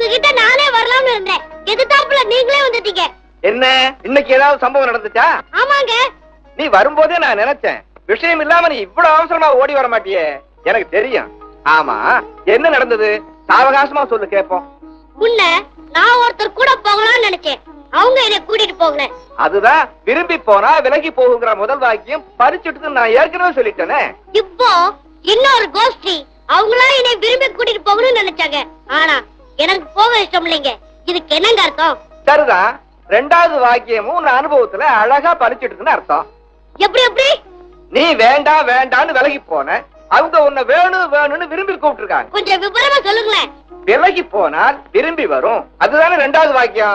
உங்ககிட்ட நானே வரலாம்னு இருந்தேன் எதிர்த்தாப்புல நீங்களே வந்துட்டீங்க என்ன இன்னைக்கு ஏதாவது சம்பவம் நடந்துச்சா ஆமாங்க நீ வரும்போதே நான் நினைச்சேன் விஷயம் இல்லாம நீ இவ்வளவு அவசரமா ஓடி வர மாட்டியே எனக்கு தெரியும் ஆமா என்ன நடந்தது சாவகாசமா சொல்லு கேப்போம் முன்ன நான் ஒருத்தர் கூட போகலாம்னு நினைச்சேன் அவங்க என்னை கூட்டிட்டு போகல அதுதான் விரும்பி போனா விலகி போகுங்கிற முதல் வாக்கியம் பறிச்சுட்டு நான் ஏற்கனவே சொல்லிட்டேனே இப்போ இன்னொரு கோஷ்டி அவங்களா என்னை விரும்பி கூட்டிட்டு போகணும்னு நினைச்சாங்க ஆனா எனக்கு போக இஷ்டம் இல்லைங்க இதுக்கு என்னங்க அர்த்தம் சரிதான் ரெண்டாவது வாக்கியமும் உன் அனுபவத்துல அழகா பறிச்சுட்டுன்னு அர்த்தம் எப்படி எப்படி நீ வேண்டாம் வேண்டான்னு விலகி போன அவங்க உன்னை வேணும் வேணும்னு விரும்பி கூப்பிட்டுருக்காங்க கொஞ்சம் விவரமா சொல்லுங்களேன் விலகி போனால் விரும்பி வரும் அதுதானே ரெண்டாவது வாக்கியம்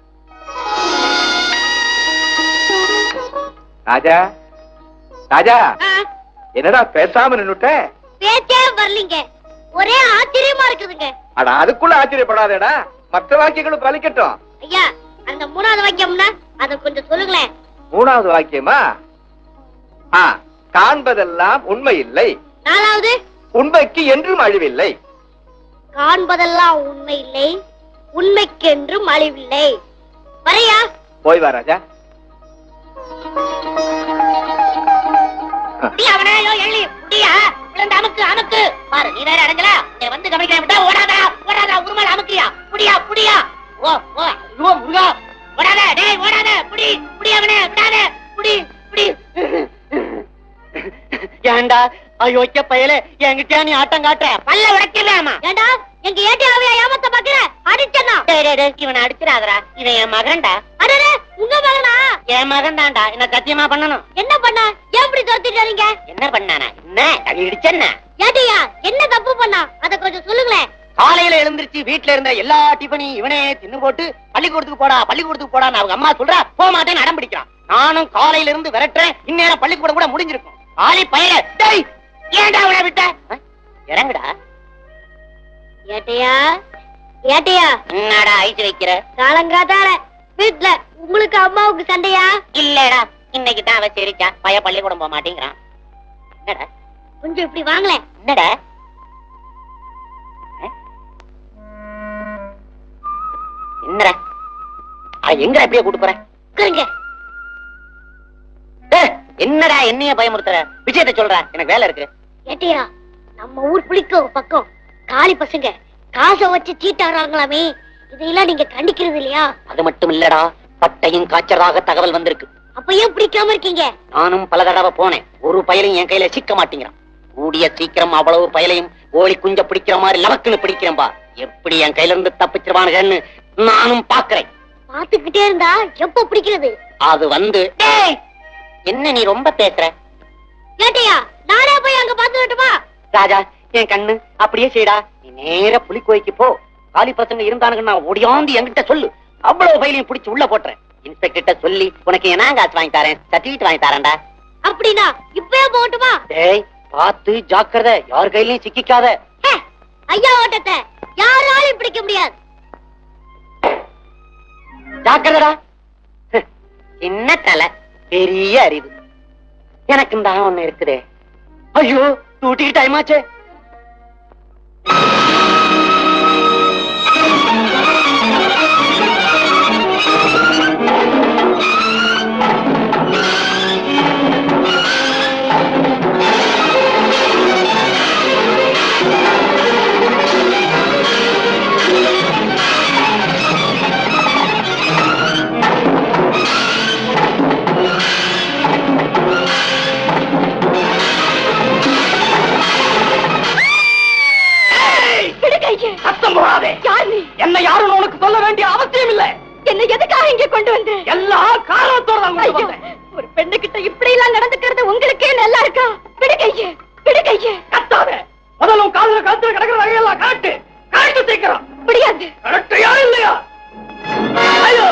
ராஜா ராஜா ஆ, என்னடா பேசாம நின்னுட்ட பேச்சே வரலீங்க ஒரே ஆச்சரியமா இருக்குதுங்க அட அதுக்குள்ள ஆச்சரியப்படாதேடா மற்ற வாக்கியங்களும் பலிக்கட்டும் ஐயா அந்த மூணாவது வாக்கியம்னா அத கொஞ்சம் சொல்லுங்களேன் மூணாவது வாக்கியமா ஆ காண்பதெல்லாம் உண்மை இல்லை நாலாவது உண்மைக்கு என்றும் அழிவில்லை காண்பதெல்லாம் உண்மை இல்லை உண்மைக்கென்றும் அழிவில்லை வரையா போய் வா ராஜா முடியா அவனே யோ எள்ளி முடியா விழுந்து அமுக்கு அமுக்கு பாரு நீ வேற அடைஞ்சலா இங்க வந்து கவனிக்க விட்டா ஓடாதா ஓடாதா உருமல் அமுக்கியா புடியா புடியா ஓ ஓ ஐயோ முருகா ஓடாத டேய் ஓடாத புடி புடி அவனே விடாத புடி புடி ஏண்டா அயோக்கிய பயலே என்கிட்ட நீ ஆட்டம் காட்டுற பல்ல உடைக்கலாமா ஏண்டா எங்க ஏடியாவையா ஏமாத்த பாக்குற அடிச்சனா டேய், டேய், டேய், இவனை அடிச்சிடாதடா இவன் என் மகன்டா அடடே உங்க மகனா என் மகன் தான்டா என்ன சத்தியமா பண்ணணும் என்ன பண்ண ஏன் இப்படி துரத்திட்டு என்ன பண்ணானா என்ன தண்ணி இடிச்சஎன்ன ஏடியா என்ன தப்பு பண்ணா அத கொஞ்சம் சொல்லுங்களேன் காலையில எழுந்திருச்சு வீட்டுல இருந்த எல்லா டிஃபனையும் இவனே தின்னு போட்டு பள்ளிக்கூடத்துக்கு போடா பள்ளிக்கூடத்துக்கு போடான்னு அவங்க அம்மா சொல்றா போக மாட்டேன்னு அடம் பிடிக்கிறான் நானும் காலையில இருந்து விரட்டுறேன் இந்நேரம் பள்ளிக்கூடம் கூட முடிஞ்சிருக்கும் காலை பயிர டேய் ஏன்டா அவனை விட்ட அஹ், இறங்குடா ஏட்டையா ஏட்டையா என்னடா ஐஸ் வைக்கிற காலங்காத்தால வீட்ல உங்களுக்கு அம்மாவுக்கு சண்டையா இல்லடா இன்னைக்கு தான் அவ சிரிச்சா பைய பள்ளிக்கூடம் போக மாட்டேங்கிறான் என்னடா கொஞ்சம் இப்படி வாங்களேன் என்னடா அஹ்? என்னடா அட எங்கடா இப்படியே கூட்டு போற உட்காருங்க டேய், என்னடா என்னைய பயமுறுத்துற விஷயத்தை சொல்ற எனக்கு வேலை இருக்கு ஏட்டையா நம்ம ஊர் புளிக்க ஒரு பக்கம் காளி பசங்க காசை வச்சு சீட்டாடுறாங்களாமே இதையெல்லாம் நீங்க கண்டிக்கிறது இல்லையா அது மட்டும் இல்லடா பட்டையும் காய்ச்சறதாக தகவல் வந்திருக்கு அப்ப ஏன் பிடிக்காம இருக்கீங்க நானும் பல தடவை போனேன் ஒரு பயலையும் என் கையில சிக்க மாட்டேங்கிறான் கூடிய சீக்கிரம் அவ்வளவு பயலையும் கோழி குஞ்ச பிடிக்கிற மாதிரி லவக்குன்னு பிடிக்கிறேன்பா எப்படி என் கையில இருந்து தப்பிச்சிருவானுங்கன்னு நானும் பாக்குறேன் பாத்துக்கிட்டே இருந்தா எப்ப பிடிக்கிறது அது வந்து டேய், என்ன நீ ரொம்ப பேசுற ஏட்டையா நானே போய் அங்க பாத்து விட்டுமா ராஜா என் கண்ணு அப்படியே செய்டா நீ நேர புலிக்கோய்க்கு போ காலி பசங்க இருந்தானுங்கன்னா ஓடியாந்து என்கிட்ட சொல்லு அவ்வளவு பயிலையும் பிடிச்சு உள்ள போட்டுறேன் இன்ஸ்பெக்டர்கிட்ட சொல்லி உனக்கு என்ன காசு வாங்கி தரேன் சர்டிபிகேட் வாங்கி தரேன்டா அப்படின்னா இப்பவே போகட்டுமா டேய் பார்த்து ஜாக்கிரதை யார் கையிலயும் சிக்கிக்காத ஹே, ஐயா ஓட்டத்தை யாராலையும் பிடிக்க முடியாது ஜாக்கிரதடா ஹ், சின்ன தலை பெரிய அறிவு எனக்கு தான் ஒண்ணு இருக்குதே ஐயோ டூட்டிக்கு டைம் ஆச்சே சத்தம் போடாதே யார் நீ என்ன யாரும் உனக்கு சொல்ல வேண்டிய அவசியம் இல்ல என்ன எதுக்காக இங்க கொண்டு வந்து எல்லா காரணத்தோட தான் கொண்டு ஐயோ, வந்தேன். ஒரு பெண்ணு கிட்ட இப்படி எல்லாம் நடந்துக்கிறது உங்களுக்கே நல்லா இருக்கா விடுகைய விடுகைய கத்தாத முதல்ல உன் காதுல கழுத்துல கிடக்கிற வகையெல்லாம் காட்டு காட்டு சீக்கிரம் முடியாது கரெக்டையா இல்லையா ஐயோ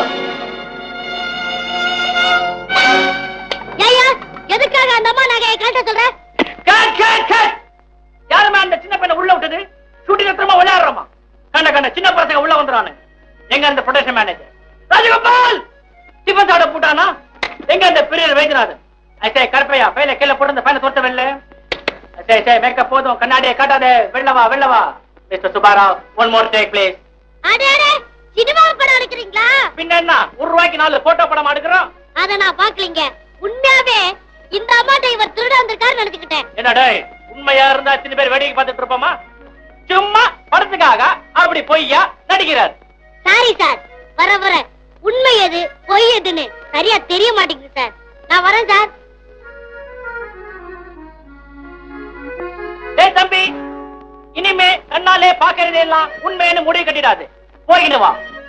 ஏயா எதுக்காக அந்த அம்மா நகையை காட்ட சொல்ற கேட் கேட் கேட் யாருமே அந்த சின்ன பையனை உள்ள விட்டது ஷூட்டிங் எத்தனை விளையாடுறோமா கண்ட கண்ட சின்ன பசங்க உள்ள வந்துறானு எங்க அந்த ப்ரொடக்ஷன் மேனேஜர் ராஜகோபால் டிஃபன் சாப்பிட போட்டானா எங்க அந்த பெரிய வைத்தியநாதன் ஐசே கருப்பையா பையில கீழே போட்டு அந்த பையனை தொட்ட வெள்ள ஐசே ஐசே மேக்கப் போதும் கண்ணாடியை காட்டாதே வெள்ளவா வெள்ளவா mister Subbarao one more take please அடே அடே சினிமா படம் எடுக்கிறீங்களா பின்ன என்ன ஒரு ரூபாய்க்கு நாலு போட்டோ படம் எடுக்கிறோம் அத நான் பாக்கலீங்க உண்மையாவே இந்த அம்மாட்ட இவர் திருட வந்திருக்காரு நினைச்சுக்கிட்டேன் என்னடா உண்மையா இருந்தா எத்தனை பேர் வேடிக்கை பார்த்துட்டு இருப்போமா சும்மா படத்துக்காக அப்படி பொய்யா நடிக்கிறார் சாரி சார் வர வர உண்மை எது பொய் எதுன்னு சரியா தெரிய மாட்டேங்குது சார் நான் வரேன் சார் டேய் தம்பி இனிமே கண்ணாலே பாக்குறதெல்லாம் உண்மைன்னு முடிவு கட்டிடாது போயின்னு வா